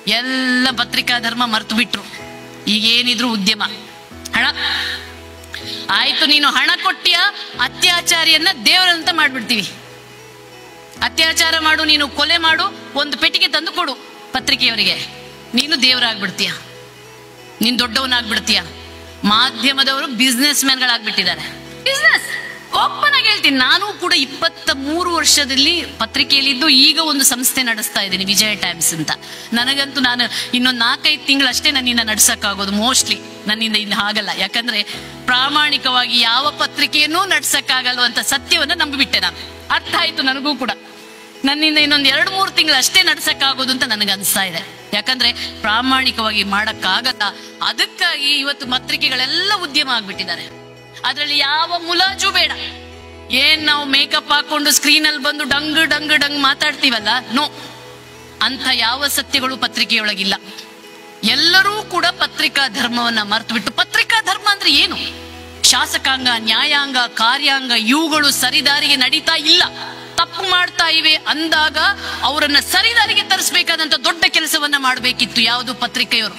ಎಲ್ಲ ಪತ್ರಿಕಾ ಧರ್ಮ ಮರ್ತು ಬಿಟ್ರು ಈಗ ಏನಿದ್ರು ಉದ್ಯಮ ಹಣ ಆಯ್ತು ನೀನು ಹಣ ಕೊಟ್ಟಿಯ ಅತ್ಯಾಚಾರಿಯನ್ನ ದೇವರಂತ ಮಾಡ್ಬಿಡ್ತೀವಿ ಅತ್ಯಾಚಾರ ಮಾಡು ನೀನು ಕೊಲೆ ಮಾಡು ಒಂದು ಪೆಟ್ಟಿಗೆ ತಂದು ಕೊಡು ಪತ್ರಿಕೆಯವರಿಗೆ ನೀನು ದೇವರಾಗ್ಬಿಡ್ತೀಯ ನೀನ್ ದೊಡ್ಡವನಾಗ್ಬಿಡ್ತೀಯ ಮಾಧ್ಯಮದವರು ಬಿಸ್ನೆಸ್ ಮ್ಯಾನ್ಗಳಾಗ್ಬಿಟ್ಟಿದ್ದಾರೆ ಬಿಸ್ನೆಸ್ ಓಪನ್ ಆಗಿ ಹೇಳ್ತೀನಿ ನಾನು ಕೂಡ ಇಪ್ಪತ್ತ ಮೂರು ವರ್ಷದಲ್ಲಿ ಪತ್ರಿಕೆಯಲ್ಲಿದ್ದು ಈಗ ಒಂದು ಸಂಸ್ಥೆ ನಡೆಸ್ತಾ ಇದ್ದೀನಿ ವಿಜಯ ಟೈಮ್ಸ್ ಅಂತ ನನಗಂತೂ ನಾನು ಇನ್ನೊಂದು ನಾಲ್ಕೈದು ತಿಂಗಳಷ್ಟೇ ನನ್ನಿಂದ ನಡ್ಸಕ್ಕಾಗೋದು ಮೋಸ್ಟ್ಲಿ ನನ್ನಿಂದ ಇನ್ನು ಆಗಲ್ಲ ಯಾಕಂದ್ರೆ ಪ್ರಾಮಾಣಿಕವಾಗಿ ಯಾವ ಪತ್ರಿಕೆಯನ್ನೂ ನಡ್ಸಕ್ಕಾಗಲ್ವಂತ ಸತ್ಯವನ್ನ ನಂಬಿಬಿಟ್ಟೆ ನಾನು ಅರ್ಥ ಆಯ್ತು ನನಗೂ ಕೂಡ ನನ್ನಿಂದ ಇನ್ನೊಂದು ಎರಡು ಮೂರು ತಿಂಗಳು ಅಷ್ಟೇ ನಡ್ಸಕ್ಕಾಗೋದು ಅಂತ ನನಗೆ ಅನಿಸ್ತಾ ಇದೆ ಯಾಕಂದ್ರೆ ಪ್ರಾಮಾಣಿಕವಾಗಿ ಮಾಡಕ್ಕಾಗಲ್ಲ ಅದಕ್ಕಾಗಿ ಇವತ್ತು ಪತ್ರಿಕೆಗಳೆಲ್ಲ ಉದ್ಯಮ ಆಗ್ಬಿಟ್ಟಿದ್ದಾರೆ ಅದರಲ್ಲಿ ಯಾವ ಮುಲಾಜು ಬೇಡ ಏನ್ ನಾವು ಮೇಕಪ್ ಹಾಕೊಂಡು ಸ್ಕ್ರೀನ್ ಅಲ್ಲಿ ಬಂದು ಡಂಗ್ ಡಂಗ್ ಡಂಗ್ ಮಾತಾಡ್ತೀವಲ್ಲ ನೋ ಅಂತ ಯಾವ ಸತ್ಯಗಳು ಪತ್ರಿಕೆಯೊಳಗಿಲ್ಲ ಎಲ್ಲರೂ ಕೂಡ ಪತ್ರಿಕಾ ಧರ್ಮವನ್ನ ಮರೆತು ಬಿಟ್ಟು ಪತ್ರಿಕಾ ಧರ್ಮ ಅಂದ್ರೆ ಏನು ಶಾಸಕಾಂಗ ನ್ಯಾಯಾಂಗ ಕಾರ್ಯಾಂಗ ಇವುಗಳು ಸರಿದಾರಿಗೆ ನಡೀತಾ ಇಲ್ಲ ತಪ್ಪು ಮಾಡ್ತಾ ಇವೆ ಅಂದಾಗ ಅವರನ್ನ ಸರಿದಾರಿಗೆ ತರಿಸಬೇಕಾದಂತ ದೊಡ್ಡ ಕೆಲಸವನ್ನ ಮಾಡಬೇಕಿತ್ತು ಯಾವುದು ಪತ್ರಿಕೆಯವರು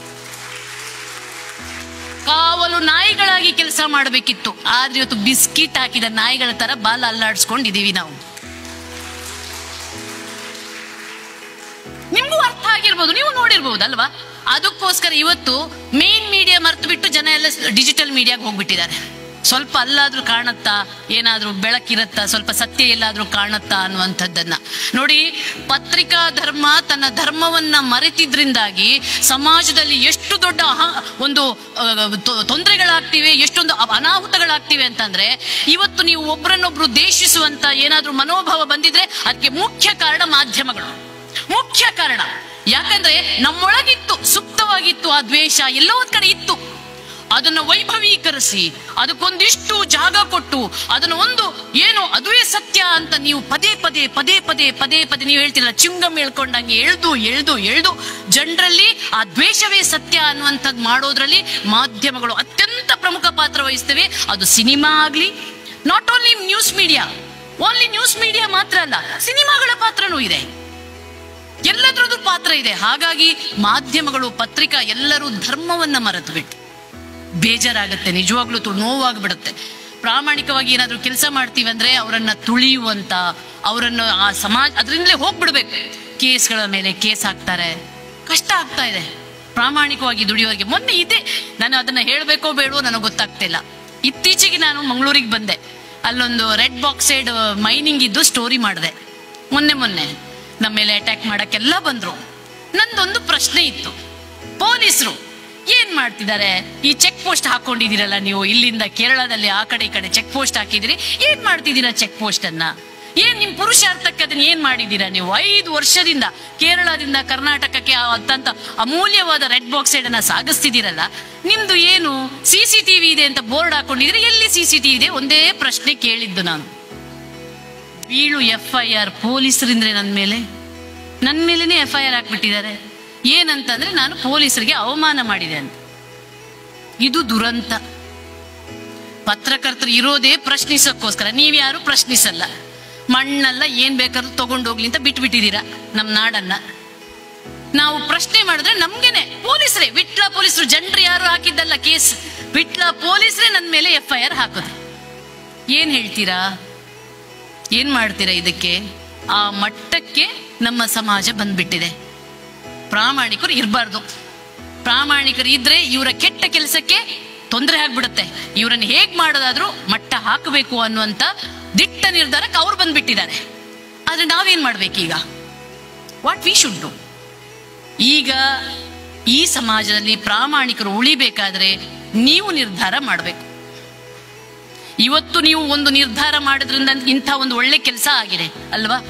ಕಾವಲು ನಾಯಿಗಳಾಗಿ ಕೆಲಸ ಮಾಡಬೇಕಿತ್ತು ಆದ್ರೆ ಇವತ್ತು ಬಿಸ್ಕಿಟ್ ಹಾಕಿದ ನಾಯಿಗಳ ತರ ಬಾಲ ಅಲ್ಲಾಡಿಸ್ಕೊಂಡಿದೀವಿ ನಾವು ನಿಮ್ಗೂ ಅರ್ಥ ಆಗಿರ್ಬೋದು ನೀವು ನೋಡಿರ್ಬೋದು ಅಲ್ವಾ ಅದಕ್ಕೋಸ್ಕರ ಇವತ್ತು ಮೇನ್ ಮೀಡಿಯಾ ಮರ್ತು ಬಿಟ್ಟು ಜನ ಎಲ್ಲ ಡಿಜಿಟಲ್ ಮೀಡಿಯಾಗೆ ಹೋಗ್ಬಿಟ್ಟಿದ್ದಾರೆ ಸ್ವಲ್ಪ ಅಲ್ಲಾದ್ರೂ ಕಾಣುತ್ತಾ ಏನಾದ್ರೂ ಬೆಳಕಿರತ್ತಾ ಸ್ವಲ್ಪ ಸತ್ಯ ಎಲ್ಲಾದ್ರೂ ಕಾಣುತ್ತಾ ಅನ್ನುವಂಥದ್ದನ್ನ ನೋಡಿ ಪತ್ರಿಕಾ ಧರ್ಮ ತನ್ನ ಧರ್ಮವನ್ನ ಮರೆತಿದ್ರಿಂದಾಗಿ ಸಮಾಜದಲ್ಲಿ ಎಷ್ಟು ದೊಡ್ಡ ಅಹ- ಒಂದು ಆ, ತೊ- ತೊಂದರೆಗಳಾಗ್ತಿವೆ ಎಷ್ಟೊಂದು ಅ- ಅನಾಹುತಗಳಾಗ್ತಿವೆ ಅಂತಂದ್ರೆ ಇವತ್ತು ನೀವು ಒಬ್ರನ್ನೊಬ್ರು ದೇಶಿಸುವಂತ ಏನಾದ್ರೂ ಮನೋಭಾವ ಬಂದಿದ್ರೆ ಅದಕ್ಕೆ ಮುಖ್ಯ ಕಾರಣ ಮಾಧ್ಯಮಗಳು ಮುಖ್ಯ ಕಾರಣ ಯಾಕಂದ್ರೆ ನಮ್ಮೊಳಗಿತ್ತು ಸುಪ್ತವಾಗಿತ್ತು ಆ ದ್ವೇಷ ಎಲ್ಲೋ ಒಂದ್ ಕಡೆ ಇತ್ತು ಅದನ್ನ ವೈಭವೀಕರಿಸಿ ಅದಕ್ಕೊಂದಿಷ್ಟು ಜಾಗ ಕೊಟ್ಟು ಅದನ್ನ ಒಂದು ಏನು ಅದುವೇ ಸತ್ಯ ಅಂತ ನೀವು ಪದೇ ಪದೇ ಪದೇ ಪದೇ ಪದೇ ಪದೇ ನೀವು ಹೇಳ್ತಿರಲ್ಲ ಚಿಂಗಮ್ ಹೇಳ್ಕೊಂಡಂಗೆ ಎಳ್ದು ಎಳ್ದು ಎಳ್ದು ಜನರಲ್ಲಿ ಆ ದ್ವೇಷವೇ ಸತ್ಯ ಅನ್ನುವಂಥದ್ದು ಮಾಡೋದ್ರಲ್ಲಿ ಮಾಧ್ಯಮಗಳು ಅತ್ಯಂತ ಪ್ರಮುಖ ಪಾತ್ರ ವಹಿಸ್ತವೆ ಅದು ಸಿನಿಮಾ ಆಗ್ಲಿ not only news media only news media ಮಾತ್ರ ಅಲ್ಲ ಸಿನಿಮಾಗಳ ಪಾತ್ರನೂ ಇದೆ ಎಲ್ಲದ್ರದ್ದು ಪಾತ್ರ ಇದೆ ಹಾಗಾಗಿ ಮಾಧ್ಯಮಗಳು ಪತ್ರಿಕಾ ಎಲ್ಲರೂ ಧರ್ಮವನ್ನ ಮರೆತು ಬಿಟ್ಟು ಬೇಜಾರಾಗತ್ತೆ ನಿಜವಾಗ್ಲೂ ತು- ನೋವಾಗ್ಬಿಡುತ್ತೆ ಪ್ರಾಮಾಣಿಕವಾಗಿ ಏನಾದ್ರೂ ಕೆಲಸ ಮಾಡ್ತೀವಿ ಅಂದ್ರೆ ಅವರನ್ನ ತುಳಿಯುವಂತ ಅವರನ್ನು ಆ ಸಮಾಜ ಅದರಿಂದಲೇ ಹೋಗ್ಬಿಡ್ಬೇಕು ಕೇಸ್ಗಳ ಮೇಲೆ ಕೇಸ್ ಹಾಕ್ತಾರೆ ಕಷ್ಟ ಆಗ್ತಾ ಇದೆ ಪ್ರಾಮಾಣಿಕವಾಗಿ ದುಡಿಯೋರಿಗೆ ಮೊನ್ನೆ ಇದೆ ನಾನು ಅದನ್ನ ಹೇಳ್ಬೇಕೋ ಬೇಡವೋ ನನಗೆ ಗೊತ್ತಾಗ್ತಿಲ್ಲ ಇತ್ತೀಚೆಗೆ ನಾನು ಮಂಗಳೂರಿಗೆ ಬಂದೆ ಅಲ್ಲೊಂದು ರೆಡ್ ಬಾಕ್ಸ್ ಸೈಡ್ ಮೈನಿಂಗ್ ಇದ್ದು ಸ್ಟೋರಿ ಮಾಡಿದೆ ಮೊನ್ನೆ ಮೊನ್ನೆ ನಮ್ಮ ಮೇಲೆ ಅಟ್ಯಾಕ್ ಮಾಡಕ್ಕೆಲ್ಲ ಬಂದ್ರು ನಂದೊಂದು ಪ್ರಶ್ನೆ ಇತ್ತು ಪೊಲೀಸರು ಏನ್ ಮಾಡ್ತಿದ್ದಾರೆ ಈ ಚೆಕ್ ಪೋಸ್ಟ್ ಹಾಕೊಂಡಿದ್ದೀರಲ್ಲ ನೀವು ಇಲ್ಲಿಂದ ಕೇರಳದಲ್ಲಿ ಆ ಕಡೆ ಈ ಕಡೆ ಚೆಕ್ ಪೋಸ್ಟ್ ಹಾಕಿದಿರಿ ಏನ್ ಮಾಡ್ತಿದ್ದೀರಾ ಚೆಕ್ ಪೋಸ್ಟ್ ಅನ್ನ ಏನ್ ನಿಮ್ ಪುರುಷಾರ್ಥಕ್ಕೆ ಅದನ್ನ ಏನ್ ಮಾಡಿದ್ದೀರಾ ನೀವು ಐದು ವರ್ಷದಿಂದ ಕೇರಳದಿಂದ ಕರ್ನಾಟಕಕ್ಕೆ ಆ ಅತ್ಯಂತ ಅಮೂಲ್ಯವಾದ ರೆಡ್ ಬಾಕ್ಸ್ ಸೈಡ್ ಅನ್ನ ಸಾಗಿಸ್ತಿದ್ದೀರಲ್ಲ ನಿಮ್ದು ಏನು ಸಿ ಸಿ ಟಿವಿ ಇದೆ ಅಂತ ಬೋರ್ಡ್ ಹಾಕೊಂಡಿದ್ರೆ ಎಲ್ಲಿ ಸಿ ಸಿ ಟಿವಿ ಇದೆ ಒಂದೇ ಪ್ರಶ್ನೆ ಕೇಳಿದ್ದು ನಾನು ಬೀಳು ಎಫ್ ಐ ಆರ್ ಪೊಲೀಸರಿಂದ್ರೆ ನನ್ನ ಮೇಲೆ ನನ್ನ ಮೇಲೇನೆ ಎಫ್ ಐ ಆರ್ ಹಾಕ್ಬಿಟ್ಟಿದ್ದಾರೆ ಏನಂತಂದ್ರೆ ನಾನು ಪೊಲೀಸರಿಗೆ ಅವಮಾನ ಮಾಡಿದೆ ಅಂತ ಇದು ದುರಂತ ಪತ್ರಕರ್ತರು ಇರೋದೇ ಪ್ರಶ್ನಿಸೋಕ್ಕೋಸ್ಕರ ನೀವ್ಯಾರು ಪ್ರಶ್ನಿಸಲ್ಲ ಮಣ್ಣೆಲ್ಲ ಏನ್ ಬೇಕಾದ್ರೂ ತಗೊಂಡೋಗ್ಲಿ ಅಂತ ಬಿಟ್ಬಿಟ್ಟಿದ್ದೀರಾ ನಮ್ಮ ನಾಡನ್ನ ನಾವು ಪ್ರಶ್ನೆ ಮಾಡಿದ್ರೆ ನಮ್ಗೆನೆ ಪೊಲೀಸರೇ ವಿಟ್ಲ ಪೊಲೀಸರು ಜನರು ಯಾರು ಹಾಕಿದ್ದಲ್ಲ ಕೇಸ್ ವಿಟ್ಲ ಪೊಲೀಸರೇ ನನ್ನ ಮೇಲೆ ಎಫ್ ಐ ಆರ್ ಹಾಕೋದು ಏನ್ ಹೇಳ್ತೀರಾ ಏನ್ ಮಾಡ್ತೀರಾ ಇದಕ್ಕೆ ಆ ಮಟ್ಟಕ್ಕೆ ನಮ್ಮ ಸಮಾಜ ಬಂದ್ಬಿಟ್ಟಿದೆ ಪ್ರಾಮಾಣಿಕರು ಇರಬಾರ್ದು ಪ್ರಾಮಾಣಿಕರು ಇದ್ರೆ ಇವರ ಕೆಟ್ಟ ಕೆಲಸಕ್ಕೆ ತೊಂದರೆ ಆಗ್ಬಿಡುತ್ತೆ ಇವರನ್ನು ಹೇಗ್ ಮಾಡೋದಾದ್ರೂ ಮಟ್ಟ ಹಾಕಬೇಕು ಅನ್ನುವಂತ ದಿಟ್ಟ ನಿರ್ಧಾರಕ್ಕೆ ಅವ್ರು ಬಂದ್ಬಿಟ್ಟಿದ್ದಾರೆ ಆದ್ರೆ ನಾವೇನ್ ಮಾಡ್ಬೇಕೀಗ ವಾಟ್ ವಿ ಶುಡ್ ಡು ಈಗ ಈ ಸಮಾಜದಲ್ಲಿ ಪ್ರಾಮಾಣಿಕರು ಉಳಿಬೇಕಾದ್ರೆ ನೀವು ನಿರ್ಧಾರ ಮಾಡಬೇಕು ಇವತ್ತು ನೀವು ಒಂದು ನಿರ್ಧಾರ ಮಾಡೋದ್ರಿಂದ ಇಂಥ ಒಂದು ಒಳ್ಳೆ ಕೆಲಸ ಆಗಿದೆ ಅಲ್ವಾ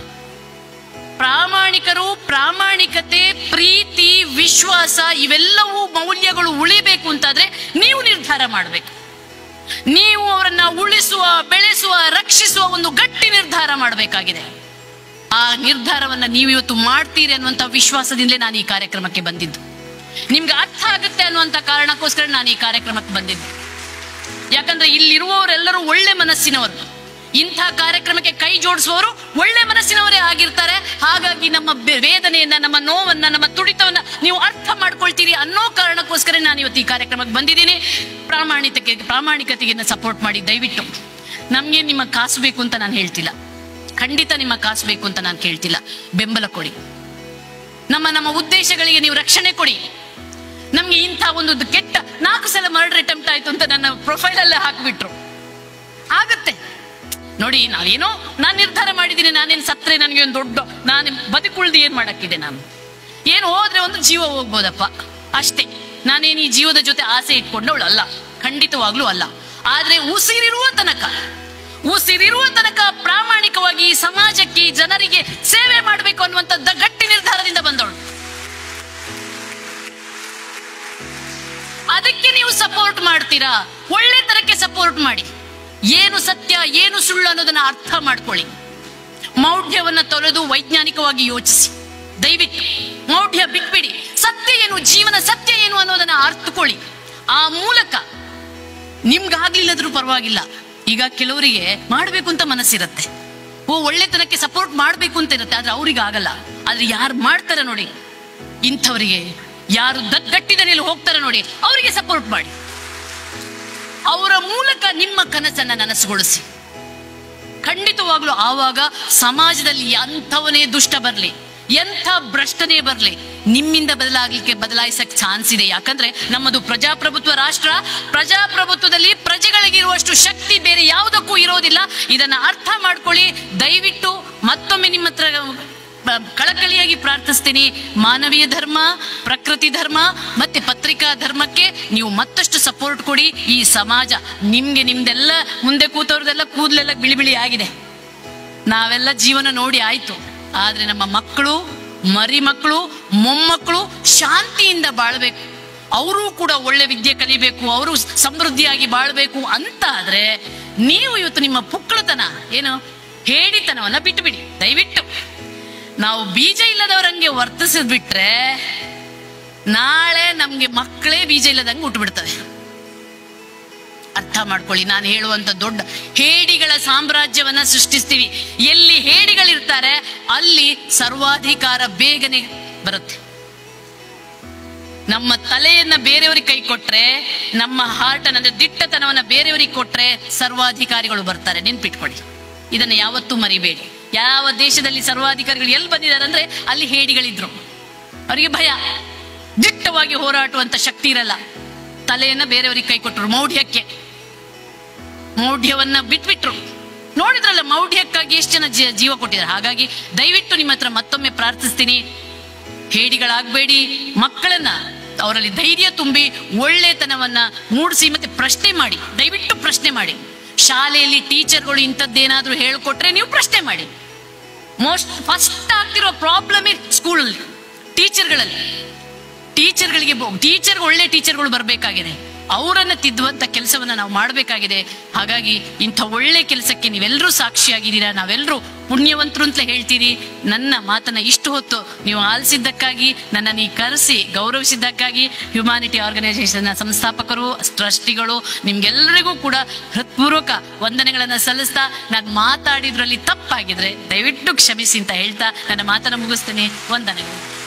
ಪ್ರಾಮಾಣಿಕರು ಪ್ರಾಮಾಣಿಕತೆ ಪ್ರೀತಿ ವಿಶ್ವಾಸ ಇವೆಲ್ಲವೂ ಮೌಲ್ಯಗಳು ಉಳಿಬೇಕು ಅಂತಾದ್ರೆ ನೀವು ನಿರ್ಧಾರ ಮಾಡಬೇಕು ನೀವು ಅವರನ್ನ ಉಳಿಸುವ ಬೆಳೆಸುವ ರಕ್ಷಿಸುವ ಒಂದು ಗಟ್ಟಿ ನಿರ್ಧಾರ ಮಾಡಬೇಕಾಗಿದೆ ಆ ನಿರ್ಧಾರವನ್ನ ನೀವು ಇವತ್ತು ಮಾಡ್ತೀರಿ ಅನ್ನುವಂಥ ವಿಶ್ವಾಸದಿಂದಲೇ ನಾನು ಈ ಕಾರ್ಯಕ್ರಮಕ್ಕೆ ಬಂದಿದ್ದು ನಿಮ್ಗೆ ಅರ್ಥ ಆಗುತ್ತೆ ಅನ್ನುವಂಥ ಕಾರಣಕ್ಕೋಸ್ಕರ ನಾನು ಈ ಕಾರ್ಯಕ್ರಮಕ್ಕೆ ಬಂದಿದ್ದೆ ಯಾಕಂದ್ರೆ ಇಲ್ಲಿರುವವರೆಲ್ಲರೂ ಒಳ್ಳೆ ಮನಸ್ಸಿನವರು ಇಂಥ ಕಾರ್ಯಕ್ರಮಕ್ಕೆ ಕೈ ಜೋಡಿಸುವವರು ಒಳ್ಳೆ ಮನಸ್ಸಿನವರೇ ಆಗಿರ್ತಾರೆ ಹಾಗಾಗಿ ನಮ್ಮ ಬೆ- ವೇದನೆಯನ್ನ ನಮ್ಮ ನೋವನ್ನ ನಮ್ಮ ತುಡಿತವನ್ನ ನೀವು ಅರ್ಥ ಮಾಡ್ಕೊಳ್ತೀರಿ ಅನ್ನೋ ಕಾರಣಕ್ಕೋಸ್ಕರ ನಾನು ಇವತ್ತು ಈ ಕಾರ್ಯಕ್ರಮಕ್ಕೆ ಬಂದಿದ್ದೀನಿ ಪ್ರಾಮಾಣಿಕತೆ ಪ್ರಾಮಾಣಿಕತೆಗೆ ಸಪೋರ್ಟ್ ಮಾಡಿ ದಯವಿಟ್ಟು ನಮ್ಗೆ ನಿಮ್ಮ ಕಾಸು ಬೇಕು ಅಂತ ನಾನು ಹೇಳ್ತಿಲ್ಲ ಖಂಡಿತ ನಿಮ್ಮ ಕಾಸು ಬೇಕು ಅಂತ ನಾನು ಕೇಳ್ತಿಲ್ಲ ಬೆಂಬಲ ಕೊಡಿ ನಮ್ಮ ನಮ್ಮ ಉದ್ದೇಶಗಳಿಗೆ ನೀವು ರಕ್ಷಣೆ ಕೊಡಿ ನಮ್ಗೆ ಇಂಥ ಒಂದು ಕೆಟ್ಟ ನಾಲ್ಕು ಸಲ ಮರ್ಡರ್ ಅಟೆಂಪ್ಟ್ ಆಯ್ತು ಅಂತ ನನ್ನ ಪ್ರೊಫೈಲ್ ಅಲ್ಲೇ ಹಾಕ್ಬಿಟ್ರು ಆಗತ್ತೆ ನೋಡಿ ನಾವೇನೋ ನಾನು ನಿರ್ಧಾರ ಮಾಡಿದ್ದೀನಿ ನಾನೇನು ಸತ್ರೆ ನನಗೆ ಒಂದು ದೊಡ್ಡ ನಾನು ಬದುಕುಳ್ದು ಏನ್ ಮಾಡಕ್ಕಿದೆ ನಾನು ಏನು ಹೋದ್ರೆ ಒಂದು ಜೀವ ಹೋಗ್ಬೋದಪ್ಪ ಅಷ್ಟೇ ನಾನೇನು ಈ ಜೀವದ ಜೊತೆ ಆಸೆ ಇಟ್ಕೊಂಡವಳು ಅಲ್ಲ ಖಂಡಿತವಾಗ್ಲೂ ಅಲ್ಲ ಆದ್ರೆ ಉಸಿರಿರುವ ತನಕ ಉಸಿರಿರುವ ತನಕ ಪ್ರಾಮಾಣಿಕವಾಗಿ ಈ ಸಮಾಜಕ್ಕೆ ಈ ಜನರಿಗೆ ಸೇವೆ ಮಾಡಬೇಕು ಅನ್ನುವಂಥದ್ದ ಗಟ್ಟಿ ನಿರ್ಧಾರದಿಂದ ಬಂದವಳು ಅದಕ್ಕೆ ನೀವು ಸಪೋರ್ಟ್ ಮಾಡ್ತೀರಾ ಒಳ್ಳೆತನಕ್ಕೆ ಸಪೋರ್ಟ್ ಮಾಡಿ ಏನು ಸತ್ಯ ಏನು ಸುಳ್ಳು ಅನ್ನೋದನ್ನ ಅರ್ಥ ಮಾಡ್ಕೊಳ್ಳಿ ಮೌಢ್ಯವನ್ನ ತೊರೆದು ವೈಜ್ಞಾನಿಕವಾಗಿ ಯೋಚಿಸಿ ದಯವಿಟ್ಟು ಮೌಢ್ಯ ಬಿಟ್ಬಿಡಿ ಸತ್ಯ ಏನು ಜೀವನ ಸತ್ಯ ಏನು ಅನ್ನೋದನ್ನ ಅರ್ಥಕೊಳ್ಳಿ ಆ ಮೂಲಕ ನಿಮ್ಗಾಗ್ಲಿಲ್ಲದ್ರೂ ಪರವಾಗಿಲ್ಲ ಈಗ ಕೆಲವರಿಗೆ ಮಾಡ್ಬೇಕು ಅಂತ ಮನಸ್ಸಿರತ್ತೆ ಓ ಒಳ್ಳೆತನಕ್ಕೆ ಸಪೋರ್ಟ್ ಮಾಡ್ಬೇಕು ಅಂತ ಇರುತ್ತೆ ಆದ್ರೆ ಅವ್ರಿಗೆ ಆಗಲ್ಲ ಆದ್ರೆ ಯಾರು ಮಾಡ್ತಾರ ನೋಡಿ ಇಂಥವರಿಗೆ ಯಾರು ಗಟ್ಟಿದಲ್ಲಿ ಹೋಗ್ತಾರೆ ನೋಡಿ ಅವರಿಗೆ ಸಪೋರ್ಟ್ ಮಾಡಿ ಅವರ ಮೂಲಕ ನಿಮ್ಮ ಕನಸನ್ನ ನನಸುಗೊಳಿಸಿ ಖಂಡಿತವಾಗ್ಲೂ ಆವಾಗ ಸಮಾಜದಲ್ಲಿ ಎಂಥವನೇ ದುಷ್ಟ ಬರ್ಲಿ ಎಂಥ ಭ್ರಷ್ಟನೇ ಬರ್ಲಿ ನಿಮ್ಮಿಂದ ಬದಲಾಗ್ಲಿಕ್ಕೆ ಬದಲಾಯಿಸಕ್ ಚಾನ್ಸ್ ಇದೆ ಯಾಕಂದ್ರೆ ನಮ್ಮದು ಪ್ರಜಾಪ್ರಭುತ್ವ ರಾಷ್ಟ್ರ ಪ್ರಜಾಪ್ರಭುತ್ವದಲ್ಲಿ ಪ್ರಜೆಗಳಿಗಿರುವಷ್ಟು ಶಕ್ತಿ ಬೇರೆ ಯಾವುದಕ್ಕೂ ಇರೋದಿಲ್ಲ ಇದನ್ನ ಅರ್ಥ ಮಾಡ್ಕೊಳ್ಳಿ ದಯವಿಟ್ಟು ಮತ್ತೊಮ್ಮೆ ನಿಮ್ಮ ಹತ್ರ ಬ- ಕಳಕಳಿಯಾಗಿ ಪ್ರಾರ್ಥಿಸ್ತೀನಿ ಮಾನವೀಯ ಧರ್ಮ ಪ್ರಕೃತಿ ಧರ್ಮ ಮತ್ತೆ ಪತ್ರಿಕಾ ಧರ್ಮಕ್ಕೆ ನೀವು ಮತ್ತಷ್ಟು ಸಪೋರ್ಟ್ ಕೊಡಿ ಈ ಸಮಾಜ ನಿಮ್ಗೆ ನಿಮ್ದೆಲ್ಲ ಮುಂದೆ ಕೂತವ್ರದೆಲ್ಲ ಕೂದಲೆಲ್ಲ ಬಿಳಿ ಬಿಳಿ ಆಗಿದೆ ನಾವೆಲ್ಲ ಜೀವನ ನೋಡಿ ಆಯ್ತು ಆದ್ರೆ ನಮ್ಮ ಮಕ್ಕಳು ಮರಿ ಮಕ್ಕಳು ಮೊಮ್ಮಕ್ಕಳು ಶಾಂತಿಯಿಂದ ಬಾಳ್ಬೇಕು ಅವರು ಕೂಡ ಒಳ್ಳೆ ವಿದ್ಯೆ ಕಲಿಬೇಕು ಅವರು ಸಮೃದ್ಧಿಯಾಗಿ ಬಾಳ್ಬೇಕು ಅಂತ ಆದ್ರೆ ನೀವು ಇವತ್ತು ನಿಮ್ಮ ಪುಕ್ಕಳತನ ಏನು ಹೇಡಿತನವನ್ನ ಬಿಟ್ಟುಬಿಡಿ ದಯವಿಟ್ಟು ನಾವು ಬೀಜ ಇಲ್ಲದವರಂಗೆ ವರ್ತಿಸಿದ್ ಬಿಟ್ರೆ ನಾಳೆ ನಮ್ಗೆ ಮಕ್ಕಳೇ ಬೀಜ ಇಲ್ಲದಂಗೆ ಹುಟ್ಟು ಬಿಡ್ತವೆ ಅರ್ಥ ಮಾಡ್ಕೊಳ್ಳಿ ನಾನು ಹೇಳುವಂತ ದೊಡ್ಡ ಹೇಡಿಗಳ ಸಾಮ್ರಾಜ್ಯವನ್ನ ಸೃಷ್ಟಿಸ್ತೀವಿ ಎಲ್ಲಿ ಹೇಡಿಗಳಿರ್ತಾರೆ ಅಲ್ಲಿ ಸರ್ವಾಧಿಕಾರ ಬೇಗನೆ ಬರುತ್ತೆ ನಮ್ಮ ತಲೆಯನ್ನ ಬೇರೆಯವರಿಗೆ ಕೈ ಕೊಟ್ರೆ ನಮ್ಮ ಹಾರ್ಟ್ ಅಂದ್ರೆ ದಿಟ್ಟತನವನ್ನ ಬೇರೆಯವರಿಗೆ ಕೊಟ್ರೆ ಸರ್ವಾಧಿಕಾರಿಗಳು ಬರ್ತಾರೆ ನೆನ್ಪಿಟ್ಕೊಳ್ಳಿ ಇದನ್ನ ಯಾವತ್ತೂ ಮರಿಬೇಡಿ ಯಾವ ದೇಶದಲ್ಲಿ ಸರ್ವಾಧಿಕಾರಿಗಳು ಎಲ್ಲಿ ಬಂದಿದ್ದಾರೆ ಅಂದ್ರೆ ಅಲ್ಲಿ ಹೇಡಿಗಳಿದ್ರು ಅವರಿಗೆ ಭಯ ದಿಟ್ಟವಾಗಿ ಹೋರಾಟುವಂತ ಶಕ್ತಿ ಇರಲ್ಲ ತಲೆಯನ್ನ ಬೇರೆಯವರಿಗೆ ಕೈ ಕೊಟ್ಟರು ಮೌಢ್ಯಕ್ಕೆ ಮೌಢ್ಯವನ್ನ ಬಿಟ್ಬಿಟ್ರು ನೋಡಿದ್ರಲ್ಲ ಮೌಢ್ಯಕ್ಕಾಗಿ ಎಷ್ಟು ಜನ ಜೀ- ಜೀವ ಕೊಟ್ಟಿದ್ದಾರೆ ಹಾಗಾಗಿ ದಯವಿಟ್ಟು ನಿಮ್ಮ ಹತ್ರ ಮತ್ತೊಮ್ಮೆ ಪ್ರಾರ್ಥಿಸ್ತೀನಿ ಹೇಡಿಗಳಾಗಬೇಡಿ ಮಕ್ಕಳನ್ನ ಅವರಲ್ಲಿ ಧೈರ್ಯ ತುಂಬಿ ಒಳ್ಳೆತನವನ್ನ ಮೂಡಿಸಿ ಮತ್ತೆ ಪ್ರಶ್ನೆ ಮಾಡಿ ದಯವಿಟ್ಟು ಪ್ರಶ್ನೆ ಮಾಡಿ ಶಾಲೆಯಲ್ಲಿ ಟೀಚರ್ಗಳು ಇಂಥದ್ದೇನಾದ್ರೂ ಹೇಳ್ಕೊಟ್ರೆ ನೀವು ಪ್ರಶ್ನೆ ಮಾಡಿ ಮೋಸ್ಟ್ ಫಸ್ಟ್ ಆಗ್ತಿರೋ ಪ್ರಾಬ್ಲಮ್ ಸ್ಕೂಲಲ್ಲಿ ಟೀಚರ್ಗಳಲ್ಲಿ ಟೀಚರ್ಗಳಿಗೆ ಟೀಚರ್ ಒಳ್ಳೆ ಟೀಚರ್ಗಳು ಬರಬೇಕಾಗಿದೆ ಅವರನ್ನ ತಿದ್ದುವಂತ ಕೆಲಸವನ್ನ ನಾವು ಮಾಡಬೇಕಾಗಿದೆ ಹಾಗಾಗಿ ಇಂಥ ಒಳ್ಳೆ ಕೆಲಸಕ್ಕೆ ನೀವೆಲ್ಲರೂ ಸಾಕ್ಷಿಯಾಗಿದ್ದೀರಾ ನಾವೆಲ್ಲರೂ ಪುಣ್ಯವಂತರು ಅಂತಲೇ ಹೇಳ್ತೀರಿ ನನ್ನ ಮಾತನ್ನ ಇಷ್ಟು ಹೊತ್ತು ನೀವು ಆಲಿಸಿದ್ದಕ್ಕಾಗಿ ನನ್ನನ್ನು ಈ ಕರೆಸಿ ಗೌರವಿಸಿದ್ದಕ್ಕಾಗಿ ಹ್ಯುಮ್ಯಾನಿಟಿ ಆರ್ಗನೈಸೇಷನ್ ಸಂಸ್ಥಾಪಕರು ಟ್ರಸ್ಟಿಗಳು ನಿಮ್ಗೆಲ್ಲರಿಗೂ ಕೂಡ ಹೃತ್ಪೂರ್ವಕ ವಂದನೆಗಳನ್ನ ಸಲ್ಲಿಸ್ತಾ ನಾನು ಮಾತಾಡಿದ್ರಲ್ಲಿ ತಪ್ಪಾಗಿದ್ರೆ ದಯವಿಟ್ಟು ಕ್ಷಮಿಸಿ ಅಂತ ಹೇಳ್ತಾ ನನ್ನ ಮಾತನ್ನ ಮುಗಿಸ್ತೇನೆ ವಂದನೆಗಳು